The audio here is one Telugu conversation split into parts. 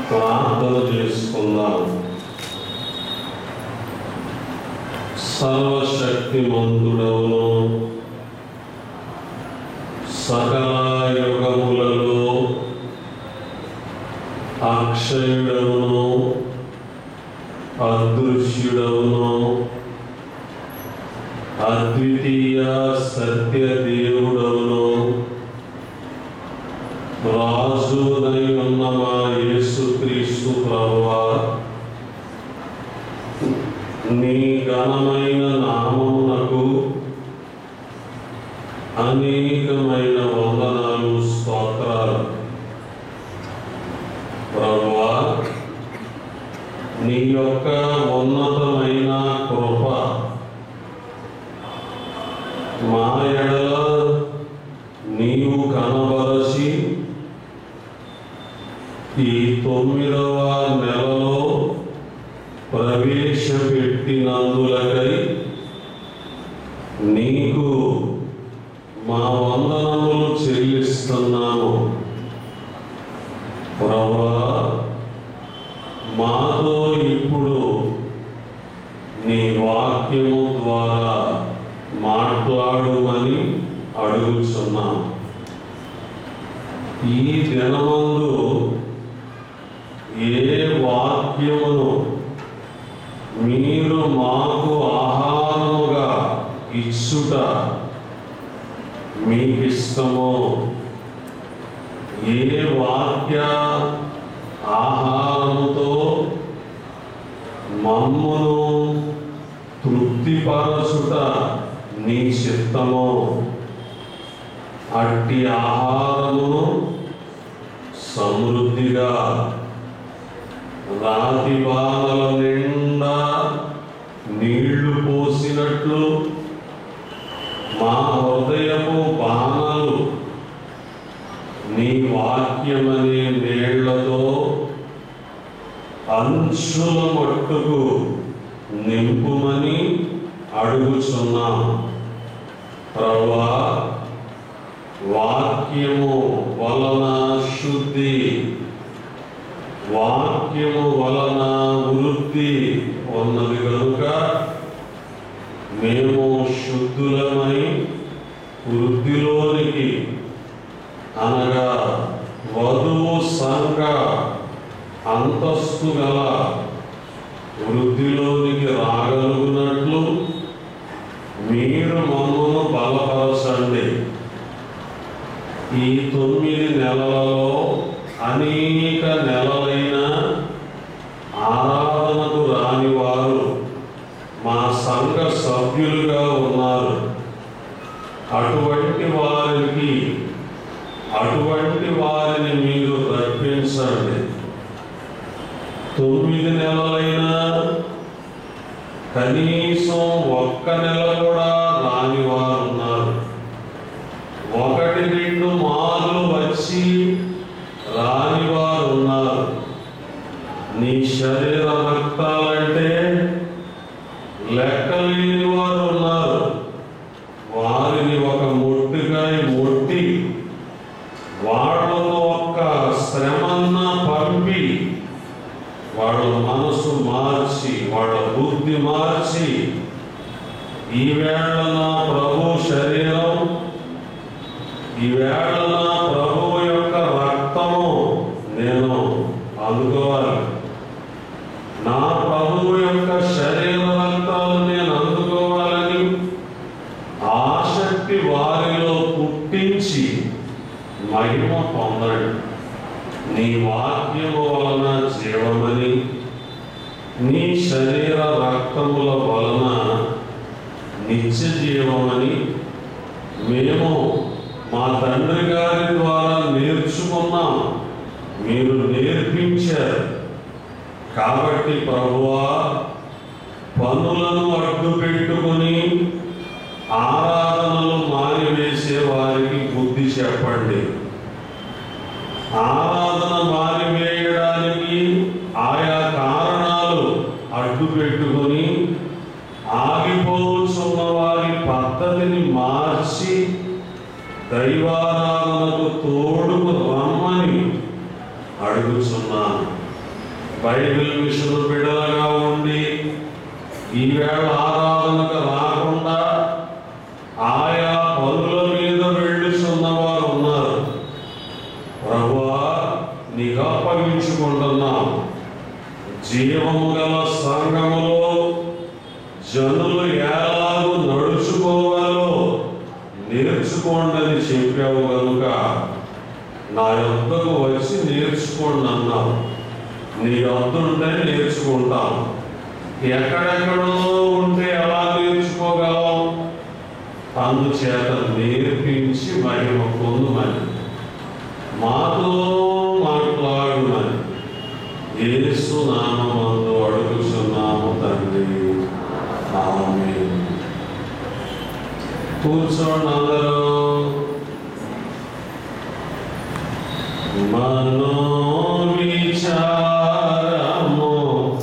ప్రార్థన చేసుకుందాం సర్వశక్తిమంతుడవును సకల యుగములలో అక్షయుడవును అదృశ్యుడవును అద్వితీయ సత్య దేవుడవును రాజునై ఉన్న మా యేసుక్రీస్తు ప్రభువా నీ ఘనమైన నామమునకు అనేకమైన వందనాలు స్తోత్రాలు ప్రభువా నీ యొక్క ఉన్నతమైన కృప మా ఎడల నీవు కనబరచి ఈ తొమ్మిదవ నెలలో ప్రవేశపెట్టినందులకై నీకు మా వందనములు చెల్లిస్తున్నాము ప్రభా మాతో ఇప్పుడు నీ వాక్యము ద్వారా మాట్లాడుమని అడుగుచున్నాం ఈ దినమందు ఏ వాక్యమును మీరు మాకు ఆహారముగా ఇచ్చుట మీకు ఇష్టమో ఏ వాక్య ఆహారముతో మమ్మును తృప్తిపరచుట నీ చిత్తమో అట్టి ఆహారమును సమృద్ధిగా రాతి బాణల నిండా నీళ్లు పోసినట్లు మా హృదయపు బాణలు నీ వాక్యమనే నీళ్లతో అంచుల మట్టుకు నింపుమని అడుగుచున్నాం ప్రభా వాక్యము వలన శుద్ధి వాక్యము వలన వృద్ధి ఉన్నది కనుక మేము శుద్ధులమై వృద్ధిలోనికి అనగా వధువు సంఘ అంతస్తు గల వృద్ధిలోనికి రాగలుగునట్లు మీరు మమ్మను బలపరచండి ఈ తొమ్మిది నెలలలో అనేక నెలలైన ఆరాధనకు రాని వారు మా సంఘ సభ్యులుగా ఉన్నారు అటువంటి వారికి అటువంటి వారిని మీరు రప్పించండి తొమ్మిది నెలలైనా కనీసం ఒక్క నెల కూడా రాని వారు ఉన్నారు ఒకటి రెండు మార్లు వచ్చి రాని వారు ఉన్నారు నీ శరీర రక్తాలంటే లెక్కలేని వారు ఉన్నారు వారిని ఒక ముట్టుకాయ ముట్టి వాళ్ళను ఒక్క శ్రమన్న పంపి వాళ్ళ మనసు మార్చి వాళ్ళ బుద్ధి మార్చి ఈవేళ నా ప్రభు శరీరం ఈవేళ నా ప్రభు యొక్క రక్తము నేను అందుకోవాలి నా ప్రభు యొక్క శరీర రక్తాలు నేను అందుకోవాలని ఆసక్తి వారిలో పుట్టించి మహిమ పొందండి నీ వాక్యము వలన జీవమని నీ శరీర రక్తముల వలన నిత్య జీవమని మేము మా తండ్రి గారి ద్వారా నేర్చుకున్నాం మీరు నేర్పించారు కాబట్టి ప్రభువా పనులను అడ్డు పెట్టుకుని ఆరాధనలు మానివేసే వారికి బుద్ధి చెప్పండి ఆరాధన మానివేయడానికి ఆయా కారణాలు అడ్డు పెట్టుకుని ఆగిపోతున్న వారి పద్ధతిని మార్చి దైవారాధనకు తోడుకు రమ్మని అడుగుచున్నాను బైబిల్ మిషన్ బిడలుగా ఉండి ఈవేళ ఆరాధనకు రాకుండా ఆయా పనుల మీద వెళ్ళుచున్న వారు ఉన్నారు ప్రభువా నీకు అప్పగించుకుంటున్నాం జీవము గల సంఘములో జనులు ఎలాగూ నడుచుకోవాలో నేర్చుకోండి అని చెప్పావు కనుక నా యొద్దకు వచ్చి నేర్చుకోండి అన్నావు నీ యొద్ద ఉంటే నేర్చుకుంటాం ఎక్కడెక్కడో ఉంటే ఎలా నేర్చుకోగలం అందుచేత నేర్పించి మహిమ పొందుమని మాతో మాట్లాడుమని యేసు నామమందు అడుగుచున్నాము తండ్రి ఆమేన్ కూర్చోండి అందరూ మనోవిచారము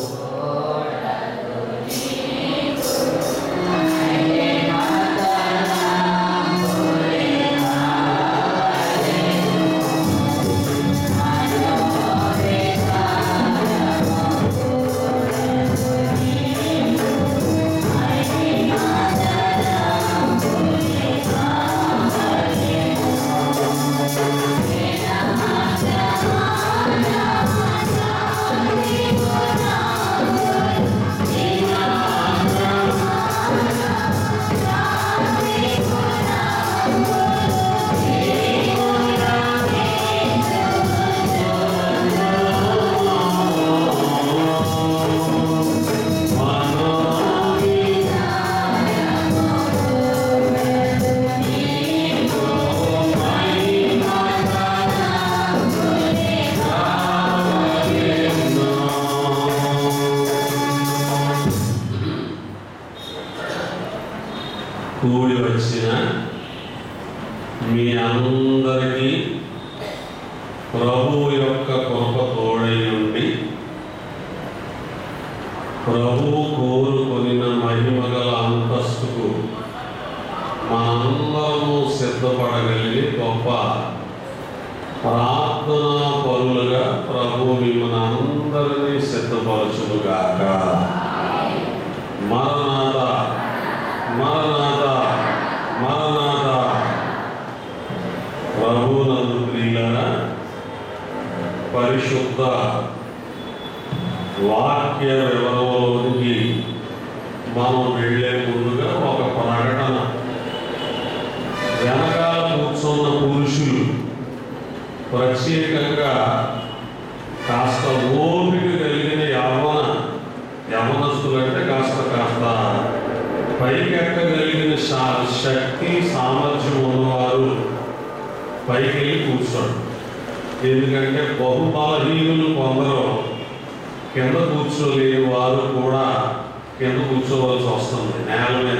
కూడి వచ్చిన మీ అందరికీ ప్రభు యొక్క కృప తోడై ఉండి ప్రభు కోరుకొనిన మహిమగల అంతస్తుకు మనందరము సిద్ధపడగలిగి గొప్ప ప్రార్థనా పరులుగా ప్రభు మిమ్మల్ని అందరినీ సిద్ధపరచుగాక మరణాత మరణాత మరణాత ప్రభునందు ప్రియులరా పరిశుద్ధ వాక్య వివరంలోనికి మనం వెళ్ళే ముందుగా ఒక ప్రకటన వెనకాల కూర్చున్న పురుషులు ప్రత్యేకంగా కాస్త ఓపిక కలిగిన యవన యవనస్తులు అంటే కాస్త కాస్త పైకెక్కగలిగిన శా- శక్తి సామర్థ్యం ఉన్నవారు పైకి వెళ్ళి కూర్చోండి ఎందుకంటే బహుబలహీనులు కొందరు కింద కూర్చోలేని వారు కూడా కింద కూర్చోవలసి వస్తుంది నేల మీద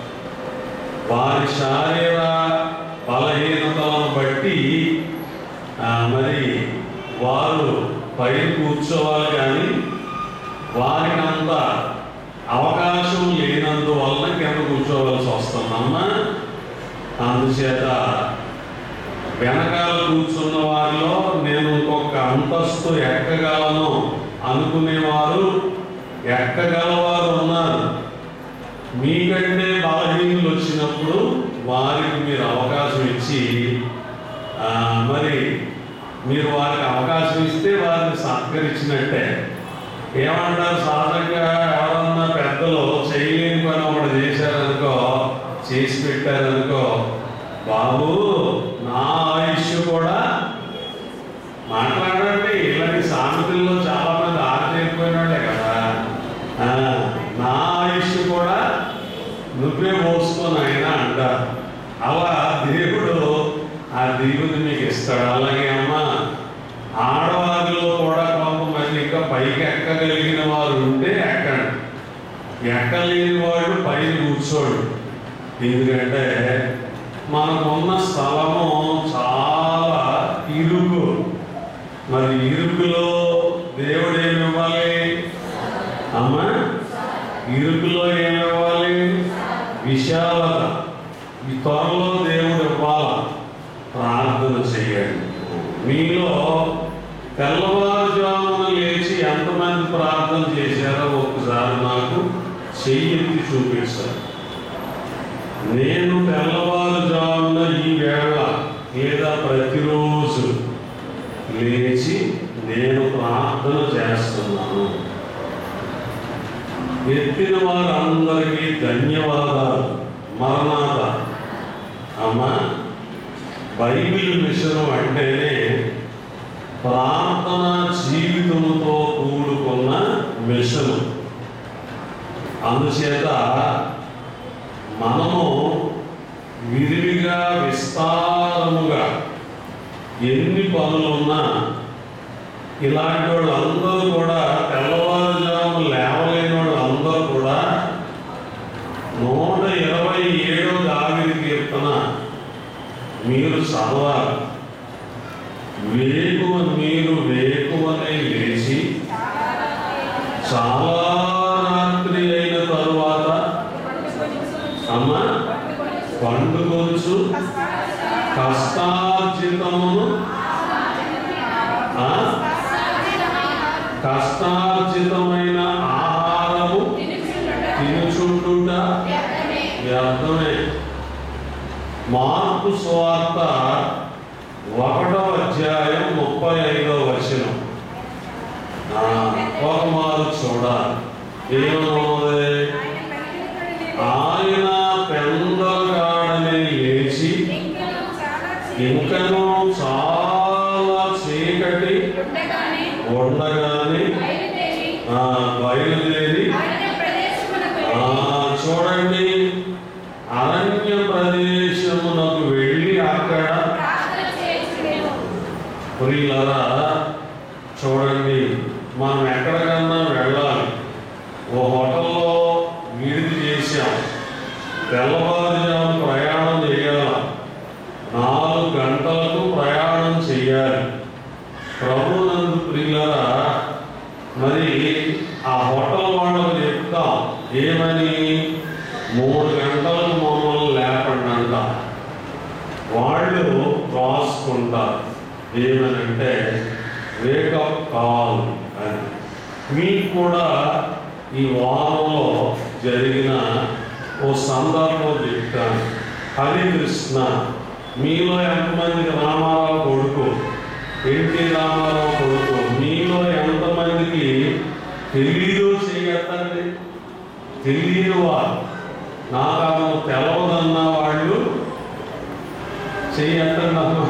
వారి శారీర బలహీనతలను బట్టి ఆ, మరి వారు పైన కూర్చోవాలి కానీ వారికి అంత అవకాశం లేనందువలన కింద కూర్చోవలసి వస్తుందమ్మా అందుచేత వెనకాల కూర్చున్న వారిలో నేను ఇంకొక అంతస్తు ఎక్కగలను అనుకునేవారు ఎక్కగలవారు ఉన్నారు మీకంటే బలహీనులు వచ్చినప్పుడు వారికి మీరు అవకాశం ఇచ్చి ఆ, మరి మీరు వారికి అవకాశం ఇస్తే వారిని సత్కరించినట్టే ఏమంటారు సహజంగా ఎవరన్నా పెద్దలు చేయలేని పని ఒకటి చేశారనుకో చేసి పెట్టారనుకో బాబు నా ఆయుష్ కూడా మాట్లాడండి ఇలాంటి సామెతల్లో చాలా మంది ఆరితేరిపోయిన వాళ్ళే కదా ఆ, నా ఆయుష్ కూడా నువ్వే మోసుకొని ఆయన అంటారు అలా దేవుడు ఆ దేవుడు మీకు ఇస్తాడు అలాగే అమ్మ ఆడవారిలో కూడా కొంతమంది ఇంకా పైకి ఎక్కగలిగిన వారు ఉంటే ఎక్కండి ఎక్కలేని వాడు పైన కూర్చోడు ఎందుకంటే మనకున్న స్థలము చాలా ఇరుకు మరి ఇరుకులో దేవుడు ఏమి ఇవ్వాలి అమ్మా ఇరుకులో ఏమి ఇవ్వాలి విశాలత ఈ త్వరలో దేవుడు ఇవ్వాల ప్రార్థన చేయండి మీలో తెల్లవారుజామున తెల్లవారుజామున లేచి ఎంతమంది ప్రార్థన చేశారో ఒకసారి నాకు చెయ్యి ఎత్తి చూపించారు నేను తెల్లవారుజామున ఈ వేళ లేదా ప్రతిరోజు లేచి నేను ప్రార్థన చేస్తున్నాను ఎత్తిన వారందరికీ ధన్యవాదాలు మరణాత అమ్మా బైబిల్ మిషన్ అంటేనే ప్రార్థన జీవితంతో కూడుకున్న మిషన్ అందుచేత మనము విరివిగా విస్తారముగా ఎన్ని పనులున్నా ఇలాంటి వాళ్ళందరూ కూడా తెల్లవారుజాము లేవలేని వాళ్ళందరూ కూడా నూట ఇరవై ఏడో దావిడి కీర్తన మీరు చదవాలి వేకువ మీరు వేకువనే లేచి చాలా రాత్రి అయిన తరువాత అమ్మ పండుకొచ్చు కష్టార్జితమును ఆ? కష్టార్జితమైన ఆహారము తినుచుంటుట వ్యర్థమే మార్పు స్వార్త ఒకటో అధ్యాయం ముప్పై ఐదో వచనం ఆ, ఒక మారు చూడాలి ఏమన్నది ఆయన పెందగాడని లేచి ఇంకనూ చాలా చీకటి ఉండగానే ఆ, బయలుదేరి ఆ, చూడండి అరణ్య ప్రదేశమునకు వెళ్ళి అక్కడ ప్రియులరా చూడండి మనం ఎక్కడికన్నా వెళ్ళాలి ఓ హోటల్లో విడిది చేశాం తెల్లవారుజాము ప్రయాణం చేయాలి నాలుగు గంటలకు ప్రయాణం చేయాలి ప్రభునందు ప్రియులరా మరి ఆ హోటల్ వాళ్ళకు చెప్తాం ఏమని మూడు గంటలకు మమ్మల్ని లేపండి అంటాం వాళ్ళు రాసుకుంటారు ఏమనంటే వేకప్ కాల్ అని మీకు కూడా ఈ వారంలో జరిగిన ఓ సందర్భం చెప్తాను హరికృష్ణ మీలో ఎంతమందికి రామారావు కొడుకు ఎన్టీ రామారావు కొడుకు మీలో ఎంతమందికి తెలీదు చెయ్యత్తండి తెలియని వారు నాకు తెలవదన్న వాళ్ళు చెయ్యత్తండి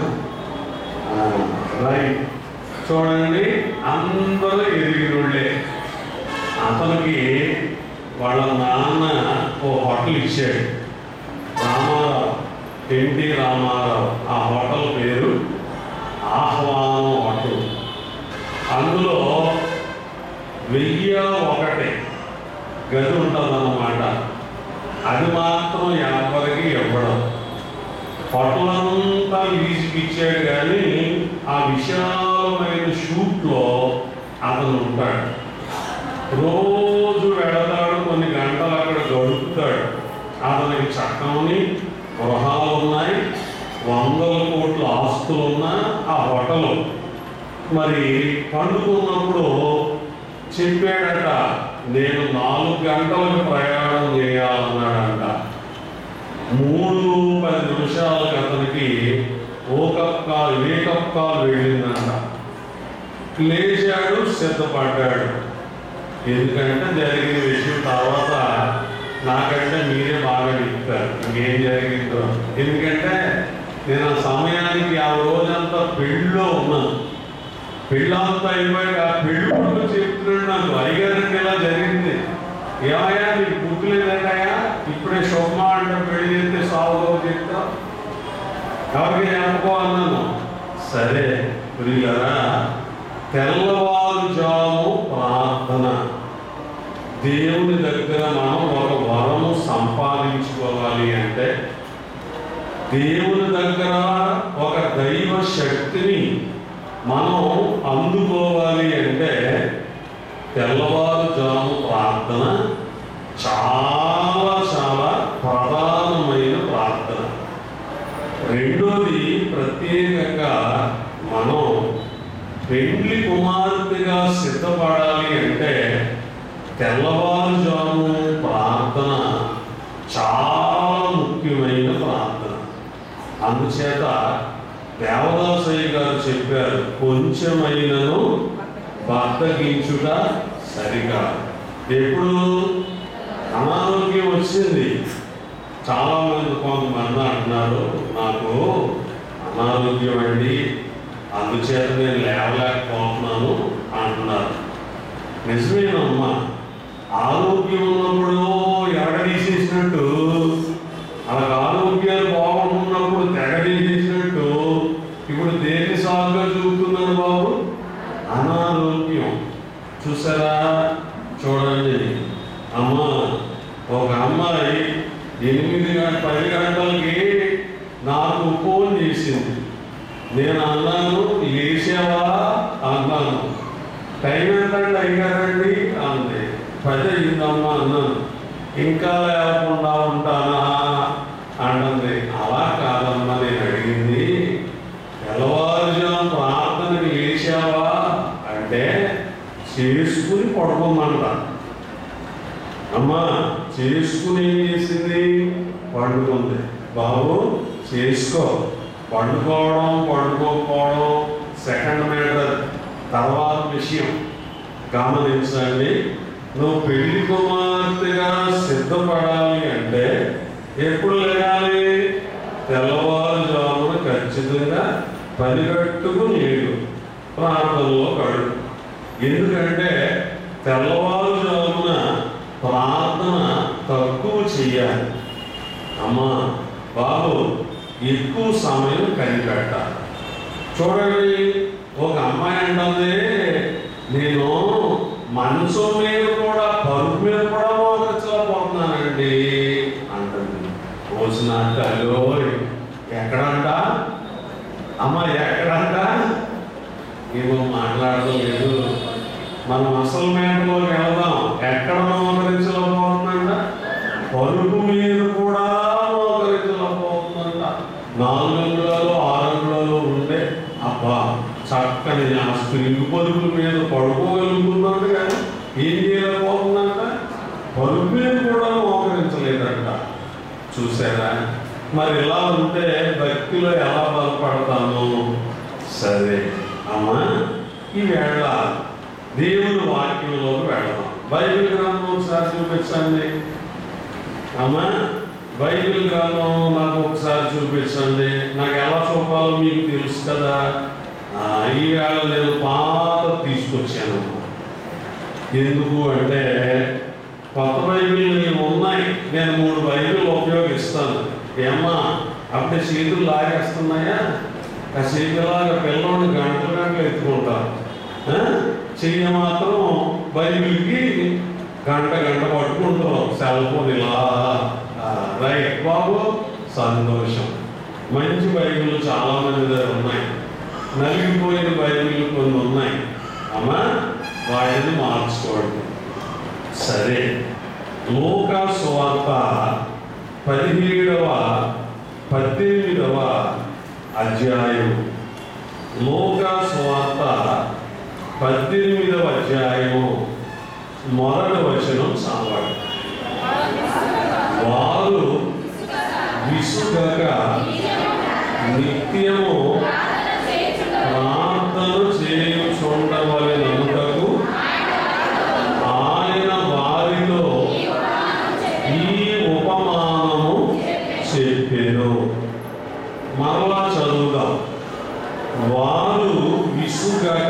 రైట్ చూడండి అందరూ ఎదిగినోళ్ళే అతనికి వాళ్ళ నాన్న ఓ హోటల్ ఇచ్చాడు రామారావు ఎన్టీ రామారావు ఆ హోటల్ పేరు ఆహ్వానం హోటల్ అందులో వెయ్యి ఒకటి గది ఉంటుందన్నమాట అది మాత్రం ఎవరికి ఇవ్వడం పొట్టలంతా లీజుకి ఇచ్చాడు కానీ ఆ విశాలమైన షూట్లో అతను ఉంటాడు రోజు వెళతాడు కొన్ని గంటలు అక్కడ గడుపుతాడు అతనికి చక్కని గృహాలు ఉన్నాయి వందల కోట్ల ఆస్తులు ఉన్న ఆ హోటల్ మరి పండుకున్నప్పుడు చెప్పాడట నేను నాలుగు గంటలకు ప్రయాణం చేయాలన్నాడంట మూడు పది నిమిషాలకు అతనికి ఓ కప్ కాల్ ఏ కప్ కాల్ వెళ్ళిందంట లేచాడు సిద్ధపడ్డాడు ఎందుకంటే జరిగిన విషయం తర్వాత నాకంటే మీరే బాగా చెప్తారు ఇంకేం జరిగిందో ఎందుకంటే నేను ఆ సమయానికి ఆ రోజంతా పెళ్ళిలో ఉన్నాను పెళ్ళంతా అయిపోయాక ఆ పెళ్ళి కొడుకు చెప్తున్నాడు నాకు అయ్యారంటే ఇలా జరిగింది ఏమయ్యా నీకు గుర్తులేదయ్యా ఇప్పుడే శోభమా అంటే పెళ్లి చేస్తే సాగులో చెప్తా ఎవరికి చెప్పకో అన్నాను సరే ప్రియులరా తెల్లవారుజాము ప్రార్థన దేవుని దగ్గర మనం ఒక వరము సంపాదించుకోవాలి అంటే దేవుని దగ్గర ఒక దైవ శక్తిని మనం అందుకోవాలి అంటే తెల్లవారుజాము ప్రార్థన చాలా చాలా ప్రధానమైన ప్రార్థన రెండోది ప్రత్యేకంగా మనం పెండ్లి కుమార్తెగా తెల్లవారుజాము ప్రార్థన చాలా ముఖ్యమైన ప్రార్థన అందుచేత దేవదాసయ్య గారు చెప్పారు కొంచెమైనను బద్దగించుట సరికాదు ఎప్పుడు అనారోగ్యం వచ్చింది చాలా మంది కొంతమంది అంటున్నారు నాకు అనారోగ్యం అండి అందుచేత నేను లేవలేకపోతున్నాను అంటున్నారు నిజమేనమ్మా ఆరోగ్యం ఉన్నప్పుడు ఎగడీసేసినట్టు అలా ఆరోగ్యాలు బాగుంటున్నప్పుడు తెగడీసేసినట్టు ఇప్పుడు దేని సాగుగా చూపుతున్నారు బాబు అనారోగ్యం చూసారా చూడండి అమ్మ ఒక అమ్మాయి ఎనిమిది గంట పది గంటలకి నాకు ఫోన్ చేసింది నేను అన్నాను లేచావా అన్నాను టైం ఎంతండి అయ్యారండి అంది పది అయిందమ్మా అన్నాను ఇంకా లేకుండా ఉంటానా అంటుంది అలా కాదమ్మా నేను అడిగింది తెల్లవారుజాము ప్రార్థనకి లేచావా అంటే చేసుకుని పడుకోమంట అమ్మా చేసుకుని ఏం చేసింది పండుకుంది బాబు చేసుకో పండుకోవడం పండుకోకపోవడం సెకండ్ మ్యాటర్ తర్వాత విషయం గమనించండి నువ్వు పెళ్లి కుమార్తెగా సిద్ధపడాలి అంటే ఎప్పుడు లేగాలి తెల్లవారుజామున ఖచ్చితంగా పనిగట్టుకు నీళ్ళు ప్రార్థనలో కడు ఎందుకంటే తెల్లవారుజామున ప్రార్థన తక్కువ చేయాలి అమ్మా బాబు ఎక్కువ సమయం కనిపెట్టాలి చూడండి ఒక అమ్మాయి అంటుంది నేను మంచం మీద కూడా పరుపు మీద కూడా మోకరించలేకపోతున్నానండి అంటుంది రోజున తల్లి ఎక్కడంట అమ్మ ఎక్కడంట ఏమో మాట్లాడడం లేదు మనం అసలు మేటలోకి వెళ్దాం ఎక్కడ మోకరించలేకపోతుందంట పరుపు మీద కూడా మోకరించలేకపోతుందంట నాలుగు అంగుళాలు ఆరు అంగుళాలు ఉండే అబ్బా చక్కని ఆ స్ప్రింగ్ పరుపుల మీద పడుకోగలుగుతుందంట కానీ ఏం చేయలేకపోతుందంట పరుపు మీద కూడా మోకరించలేదంట చూసారా మరి ఇలా ఉంటే భక్తిలో ఎలా బలపడతాము సరే అమ్మా ఈ వేళ దేవుని వాక్యంలోకి వెళదాం బైబిల్ గ్రంథం ఒకసారి చూపించండి అమ్మా బైబిల్ గ్రంథం నాకు ఒకసారి చూపించండి నాకు ఎలా చూపాలో మీకు తెలుసు కదా ఆ, ఈ వేళ నేను పాత తీసుకొచ్చాను ఎందుకు అంటే కొత్త బైబిల్ ఉన్నాయి నేను మూడు బైబిల్ ఉపయోగిస్తాను ఏమ్మా అప్పుడే చేతులు లాగేస్తున్నాయా ఆ చేతులాగా పిల్లల్ని గంటలు గంటలు ఎత్తుకుంటారు ఆ? చెయ్యి మాత్రం బైబిల్కి గంట గంట పట్టుకుంటాం సెల్ ఫోన్ ఇలా ఆ, రైట్ బాబు సంతోషం మంచి బైబిల్ చాలా మంది దగ్గర ఉన్నాయి నలిగిపోయిన బైబిల్ కొన్ని ఉన్నాయి అమ్మా వాటిని మార్చుకోండి సరే లోకా సువార్త పదిహేడవ పద్దెనిమిదవ అధ్యాయం లోకా సువార్త పద్దెనిమిదవ అధ్యాయము మొదటి వచనం చదవండి వారు విసుగక నిత్యము ప్రార్థన చేయుచుండవలెననుటకు ఆయన వారితో ఈ ఉపమానము చెప్పెను మరలా చదువుదాం వారు విసుగక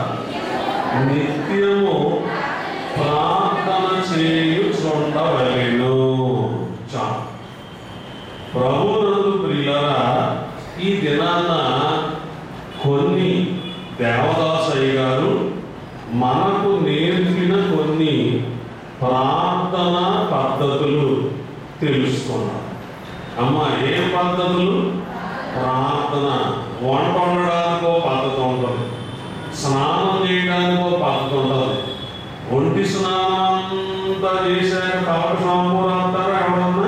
నిత్యము ప్రార్థన చేయుచుండవలెను చా ప్రభునందు ప్రియులరా ఈ దినాన కొన్ని దేవదాసయ్య గారు మనకు నేర్పిన కొన్ని ప్రార్థన పద్ధతులు తెలుసుకున్నాం అమ్మ ఏ పద్ధతులు ప్రార్థన వంట వండడానికో పద్ధతి ఉంటుంది స్నానం చేయడానికో పద్ధతి ఉంటుంది ఒంటి స్నానం అంతా చేశాక తలకు షాంపూ రాస్తారా ఎవరన్నా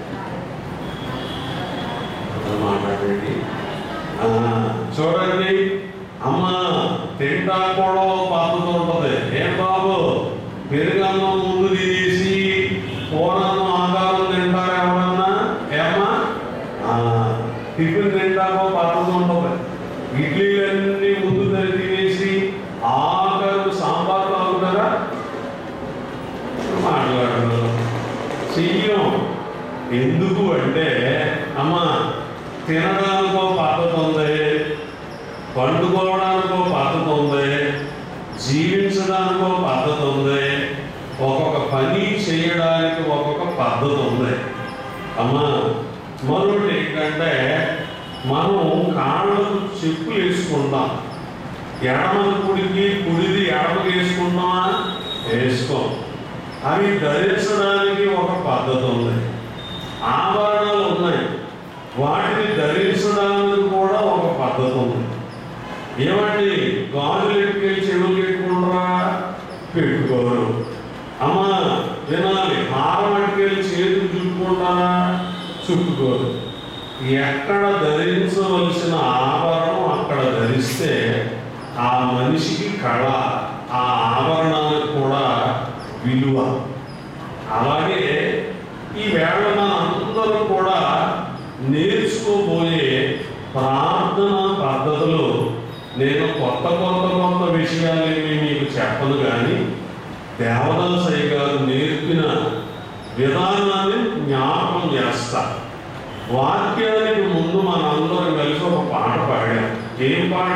అలా మాట్లాడండి ఆ, చూడండి అమ్మ తింటా కూడా ఓ పద్ధతి ఉంటుంది ఏం బాబు పెరుగన్నం ఎందుకు అంటే అమ్మ తినడానికో పద్ధతి ఉంది పండుకోవడానికో పద్ధతి ఉంది జీవించడానికో పద్ధతి ఉంది ఒక్కొక్క పని చేయడానికి ఒక్కొక్క పద్ధతి ఉంది అమ్మా మరొకటి ఏంటంటే మనం కాళ్ళకు చెప్పులు వేసుకుంటాం ఎడమ కుడికి కుడిది ఎడమకి వేసుకుంటామా వేసుకోం అవి ధరించడానికి ఒక పద్ధతి ఉంది ఆభరణాలు ఉన్నాయి వాటిని ధరించడానికి కూడా ఒక పద్ధతి ఉంది ఏమండి గాజులు ఎట్టుకెళ్ళి చెవులు పెట్టుకుంటారా పెట్టుకోరు అమ్మా వినాలి హారం ఎట్టుకెళ్ళి చేతులు చుట్టుకుంటారా చుట్టుకోరు ఎక్కడ ధరించవలసిన ఆభరణం అక్కడ ధరిస్తే ఆ మనిషికి కళ ఆ ఆభరణానికి కూడా విలువ అలాగే ఈ వేళ మన అందరూ కూడా నేర్చుకోబోయే ప్రార్థన పద్ధతులు నేను కొత్త కొత్త కొత్త విషయాలేమి మీకు చెప్పను కానీ దేవదాసయ్య గారు నేర్పిన విధానాన్ని జ్ఞాపకం చేస్తా వాక్యానికి ముందు మనందరం కలిసి ఒక పాట పాడాం ఏం పాట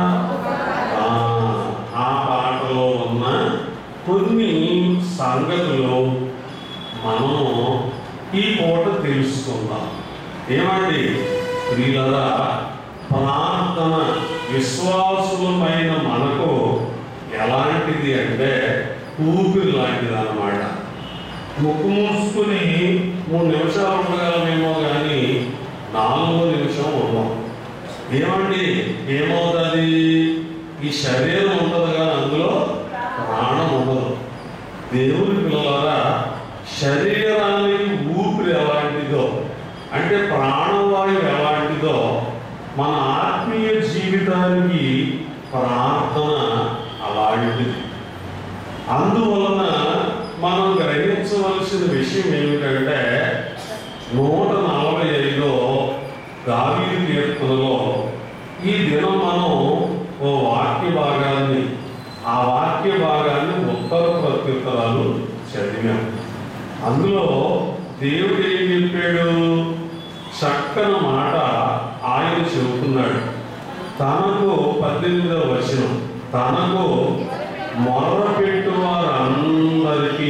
ఆ, ఆ పాటలో ఉన్న కొన్ని సంగతులు మనము ఈ పూట తెలుసుకుందాం ఏమండి వీళ్ళరా ప్రార్థన విశ్వాసులమైన మనకు ఎలాంటిది అంటే ఊపిరి లాంటిది అన్నమాట ముక్కు మూసుకుని మూడు నిమిషాలు ఉండగలమేమో కానీ నాలుగో నిమిషం ఉన్నాం ఏమండి ఏమవుతుంది ఈ శరీరం ఉంటుంది కానీ అందులో ప్రాణం ఉండదు దేవుని పిల్లలారా శరీరానికి ఊపిరి ఎలాంటిదో అంటే ప్రాణవాయువు ఎలాంటిదో మన ఆత్మీయ జీవితానికి ప్రార్థన అలాంటిది అందువలన మనం గ్రహించవలసిన విషయం ఏమిటంటే నూట నలభై ఐదో దావీదు కీర్తనలో ఈ దినం మనం ఓ వాక్య భాగాన్ని ఆ వాక్య భాగాన్ని ఉత్తర ప్రత్యుత్తరాలు చదివాం అందులో దేవుడు ఏం చెప్పాడు చక్కని మాట ఆయన చెబుతున్నాడు తనకు పద్దెనిమిదవ వచనం తనకు మొరపెట్టు వారందరికీ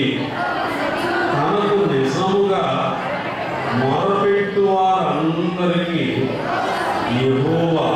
తనకు నిజముగా మొరపెట్టు వారందరికీ యెహోవా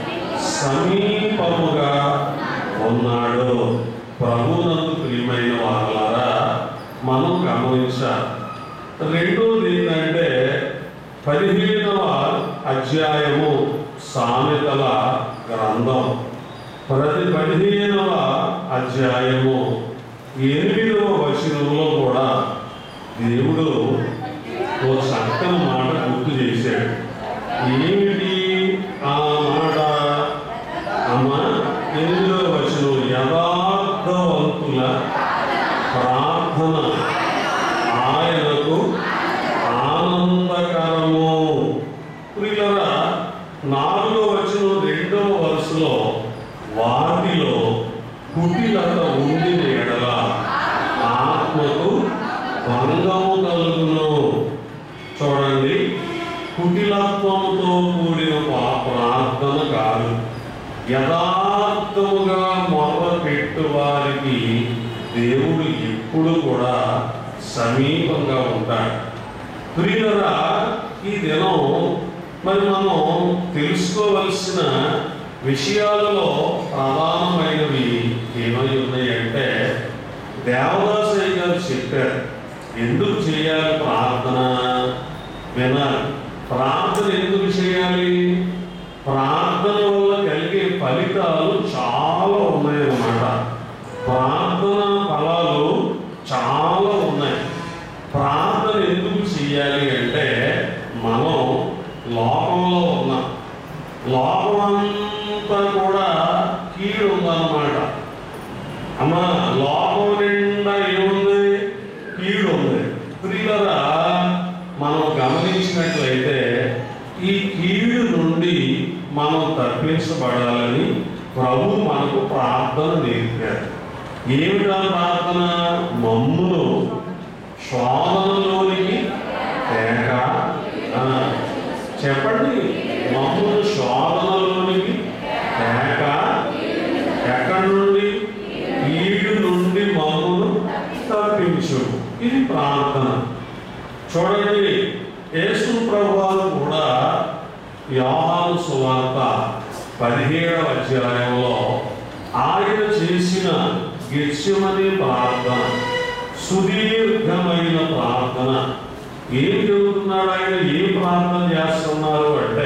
సమీపముగా ఉన్నాడు ప్రభునందు ప్రియమైన వాళ్ళారా మనం గమనించాలి రెండోది ఏంటంటే పదిహేనవ అధ్యాయము సామెతల గ్రంథం ప్రతి పదిహేనవ అధ్యాయము ఎనిమిదవ వచనంలో కూడా దేవుడు ఓ చక్కని మాట గుర్తు చేశాడు ఏమిటి ఆ మాట అమ్మ ఎనిమిదవ వచనం యథార్థవంతుల ప్రార్థన ఆయనకు ఆనందకరము ప్రియులరా నాలుగో వచనం రెండవ వరుసలో వాటిలో కుటిలత ఉండిన ఎడల ఆత్మకు భంగము కలుగును చూడండి కుటిలత్వంతో కూడిన పా- ప్రార్థన కాదు యథార్థముగా మొర్ర పెట్టు వారికి దేవుడు ఎప్పుడు కూడా సమీపంగా ఉంటాడు ప్రియులరా ఈ దినం మరి మనం తెలుసుకోవలసిన విషయాలలో ప్రధానమైనవి ఏమై ఉన్నాయంటే దేవదాసయ్య గారు చెప్పారు ఎందుకు చేయాలి ప్రార్థన వినాలి ప్రార్థన ఎందుకు చేయాలి ప్రార్థన వల్ల కలిగే ఫలితాలు చాలా ఉన్నాయన్నమాట ప్రార్థన ఫలాలు చాలా ఉన్నాయి ప్రార్థన ఎందుకు చేయాలి అంటే మనం లోకంలో ఉన్నాం లోకమంతా కూడా కీడు ఉందన్నమాట అమ్మ లోకం నిండా ఏముంది కీడు ఉంది ప్రియులరా మనం గమనించినట్లయితే ఈ కీడు నుండి మనం తప్పించబడాలని ప్రభు మనకు ప్రార్థన నేర్పారు ఏమిటా ప్రార్థన మమ్మును శోధనలోనికి తేక ఆ, చెప్పండి మమ్మల్ని శోధనలోనికి తేక ఎక్కడి నుండి ఈడు నుండి మమ్మను తప్పించు ఇది ప్రార్థన చూడండి యేసు ప్రభువారు కూడా యోహాను సువార్త పదిహేడవ అధ్యాయంలో ఆయన చేసిన గెత్యమనే ప్రార్థన సుదీర్ఘమైన ప్రార్థన ఏం చెబుతున్నాడు ఆయన ఏం ప్రార్థన చేస్తున్నారు అంటే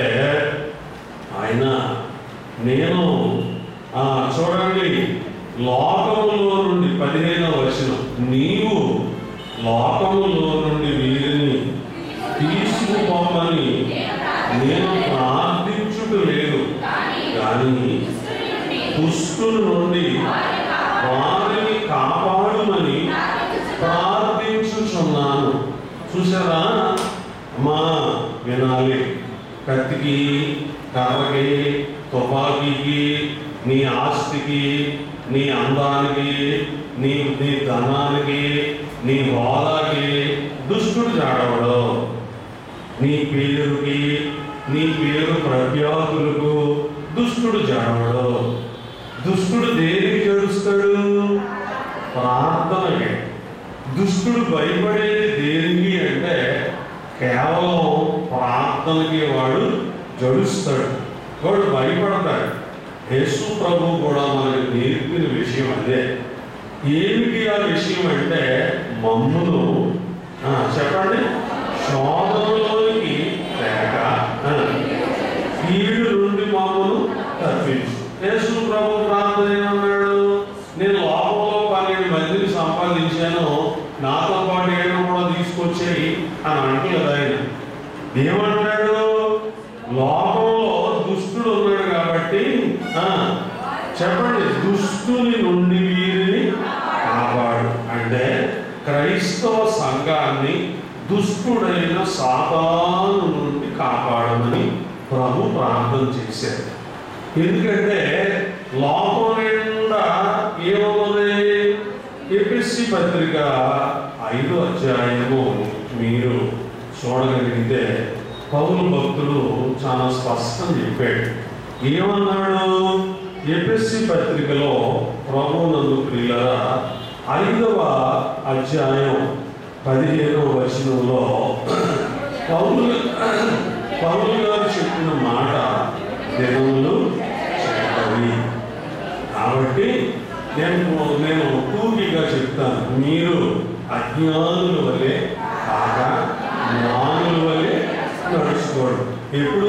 ఆయన నేను ఆ, చూడండి లోకములో నుండి పదిహేనవ వచనం నీవు లోకములో నుండి వీరిని తీసుకుపోమని నేను ప్రార్థించుట లేదు కానీ దుష్టుల నుండి వారిని కాపాడుమని ప్రార్థించుచున్నాను చూసారా అమ్మా వినాలి కత్తికి కర్రకి తుపాకీకి నీ ఆస్తికి నీ అందానికి నీ నీ ధనానికి నీ హోదాకి దుష్టుడు జాడవడు నీ పేరుకి నీ పేరు ప్రఖ్యాతులకు దుష్టుడు జాడవడు దుష్టుడు దేనికి జడుస్తాడు ప్రార్థనకి దుష్టుడు భయపడేది దేనికి అంటే కేవలం ప్రార్థనకి వాడు జడుస్తాడు వాడు భయపడతాడు యేసు ప్రభు కూడా మనకి నేర్పిన విషయం అదే ఏమిటి ఆ విషయం అంటే మమ్మును ఆ, చెప్పండి శోధనలోనికి లేక ఆ, కీడు నుండి మమ్మను తప్పించు యేసు ప్రభు ప్రార్థన ఏమన్నాడు నేను లోకంలో పన్నెండు మందిని సంపాదించాను నాతో పాటు ఏమైనా కూడా తీసుకొచ్చేయి అని అంటలేదు ఆయన ఏమంటాడు లోకంలో దుష్టుడు ఉన్నాడు కాబట్టి ఆ, చెప్పండి దుష్టుని నుండి వీరిని కాపాడు అంటే క్రైస్తవ సంఘాన్ని దుష్టుడైన సాతాను నుండి కాపాడమని ప్రభు ప్రార్థన చేశారు ఎందుకంటే లోకం నిండా ఏమన్నది ఎపిసి పత్రిక ఐదో అధ్యాయము మీరు చూడగలిగితే పౌరు భక్తుడు చాలా స్పష్టం చెప్పాడు ఏమన్నాడు ఎపిసి పత్రికలో ప్రభునందు ప్రియులరా ఐదవ అధ్యాయం పదిహేనవ వచనంలో పౌలు పౌలు గారు చెప్పిన మాట దినములు చెప్పవి కాబట్టి నేను నేను పూర్తిగా చెప్తాను మీరు అజ్ఞానుల వలె కాక జ్ఞానుల వలె నడుచుకోడు ఎప్పుడు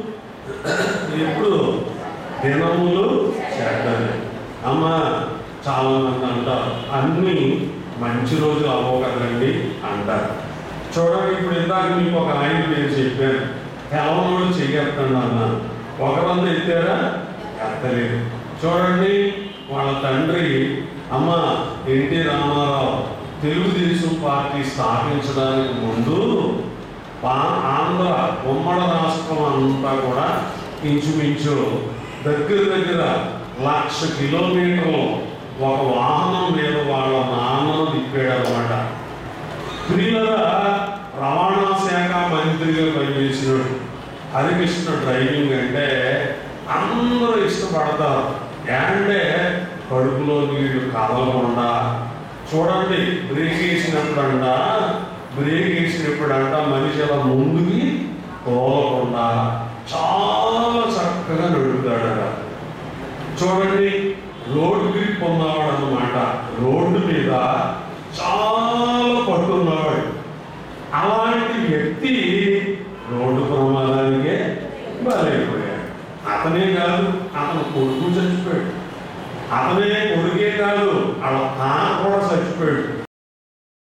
ఎప్పుడు దినములు చెడ్డవి అమ్మ చాలా మంది అంటారు అన్ని మంచి రోజులు అవ్వవు కదండి అంటారు చూడండి ఇప్పుడు ఇందాక మీకు ఒక ఆయన పేరు చెప్పాను కేవలం చెయ్యొద్దండి అన్నాను ఒకరంతా ఎత్తారా ఎత్తలేదు చూడండి వాళ్ళ తండ్రి అమ్మ ఎన్టీ రామారావు తెలుగుదేశం పార్టీ స్థాపించడానికి ముందు పా- ఆంధ్ర ఉమ్మడి రాష్ట్రం అంతా కూడా ఇంచుమించు దగ్గర దగ్గర లక్ష కిలోమీటర్లు ఒక వాహనం మీద వాళ్ళ నాన్నను తిప్పాడు అనమాట ప్రియులరా రవాణా శాఖ మంత్రిగా పనిచేసినాడు హరికృష్ణ డ్రైవింగ్ అంటే అందరూ ఇష్టపడతారు అంటే కడుపులో నీళ్లు కదలకుండా చూడండి బ్రేక్ వేసినప్పుడంట బ్రేక్ వేసినప్పుడంట మనిషి అలా ముందుకి తోలకుండా చాలా చక్కగా నడుపుతాడట చూడండి రోడ్ గ్రిప్ ఉన్నవాడు అన్నమాట రోడ్డు మీద చాలా పట్టున్నవాడు అలాంటి వ్యక్తి రోడ్డు ప్రమాదానికే బలైపోయాడు అతనే కాదు అతను కొడుకు చచ్చిపోయాడు అతనే కొడుకే కాదు వాళ్ళ తాత కూడా చచ్చిపోయాడు